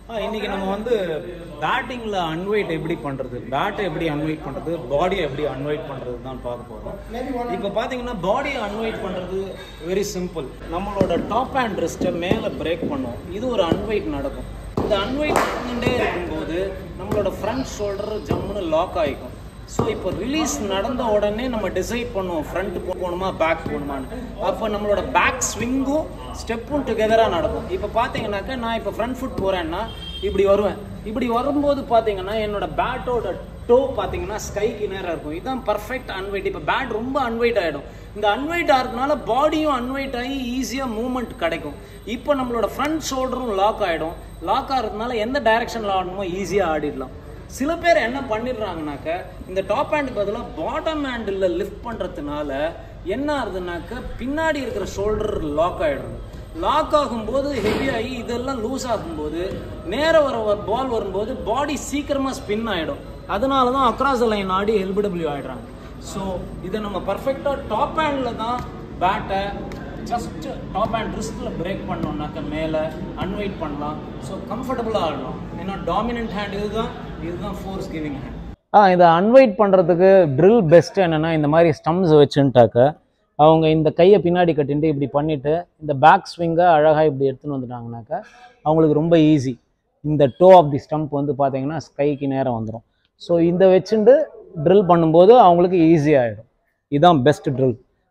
ஆ, இன்னைக்கு நம்ம வந்து பேட்டிங்ல அன்வைட் எப்படி பண்றது பேட்டை எப்படி அன்வைட் பண்றது பாடியை எப்படி அன்வைட் பண்றது தான் பார்க்க போறோம் இப்போ பாத்தீங்கன்னா பாடியை அன்வைட் பண்றது வெரி சிம்பிள் நம்மளோட டாப் அண்ட் ரிஸ்ட்டை மேலே பிரேக் பண்ணுவோம் இது ஒரு அன்வைட் நடக்கும் இந்த அன்வைட் நடந்துட்டே இருக்கும்போது நம்மளோட ஃப்ரண்ட் ஷோல்டர் ஜம்முன்னு லாக் ஆகிக்கும் ஸோ இப்போ ரிலீஸ் நடந்த உடனே நம்ம டிசைட் பண்ணுவோம் ஃப்ரண்ட் போகணுமா பேக் போகணுமான்னு அப்போ நம்மளோட பேக் ஸ்விங்கும் ஸ்டெப்பும் டுகெதராக நடக்கும் இப்போ பார்த்தீங்கன்னாக்கா நான் இப்போ ஃப்ரண்ட் ஃபுட் போகிறேன்னா இப்படி வருவேன் இப்படி வரும்போது பார்த்தீங்கன்னா என்னோட பேட்டோட டோ பார்த்தீங்கன்னா ஸ்கைக்கு நேராக இருக்கும் இதுதான் பர்ஃபெக்ட் அன்வைட் இப்போ பேட் ரொம்ப அன்வைட் ஆகிடும் இந்த அன்வைட் ஆகிறதுனால பாடியும் அன்வைட் ஆகி ஈஸியாக மூவ்மெண்ட் கிடைக்கும் இப்போ நம்மளோட ஃப்ரண்ட் ஷோல்டரும் லாக் ஆகிடும் லாக் ஆகிறதுனால எந்த டைரக்ஷனில் ஆடணுமோ ஈஸியாக ஆடிடலாம் சில பேர் என்ன பண்ணிடுறாங்கனாக்க இந்த டாப் ஹேண்டுக்கு பதிலாக பாட்டம் ஹேண்டில் லிஃப்ட் பண்ணுறதுனால என்ன ஆகுதுனாக்க பின்னாடி இருக்கிற ஷோல்டர் லாக் ஆகிடுது லாக் ஆகும்போது ஹெவியாகி இதெல்லாம் லூஸ் ஆகும்போது நேர வர பால் வரும்போது பாடி சீக்கிரமாக ஸ்பின் ஆகிடும் அதனால தான் அக்ராஸ் லைன் ஆடி எல்பிடபிள்யூ ஆகிடுறாங்க ஸோ இதை நம்ம பர்ஃபெக்டாக டாப் ஹேண்டில் தான் பேட்டை ஜஸ்ட் டாப் அண்ட் ரிஸ்கில் பிரேக் பண்ணோம்னாக்க மேலே அன்வைட் பண்ணலாம் ஸோ கம்ஃபர்டபுளாக ஆடலாம் ஏன்னா டாமினன்ட் ஹேண்ட் இதுதான் இதுதான் ஃபோர்ஸ் கிவிங் ஹேண்ட் ஆ இதை அன்வைட் பண்ணுறதுக்கு ட்ரில் பெஸ்ட் என்னென்னா இந்த மாதிரி ஸ்டம்ஸ் வச்சுன்ட்டாக்க அவங்க இந்த கையை பின்னாடி கட்டிட்டு இப்படி பண்ணிவிட்டு இந்த பேக் ஸ்விங்கை அழகாக இப்படி எடுத்துன்னு வந்துட்டாங்கனாக்கா அவங்களுக்கு ரொம்ப ஈஸி இந்த டோ ஆஃப் தி ஸ்டம்ப் வந்து பார்த்தீங்கன்னா ஸ்கைக்கு நேரம் வந்துடும் ஸோ இந்த வச்சுட்டு ட்ரில் பண்ணும்போது அவங்களுக்கு ஈஸி ஆகிடும் இதுதான் பெஸ்ட் ட்ரில்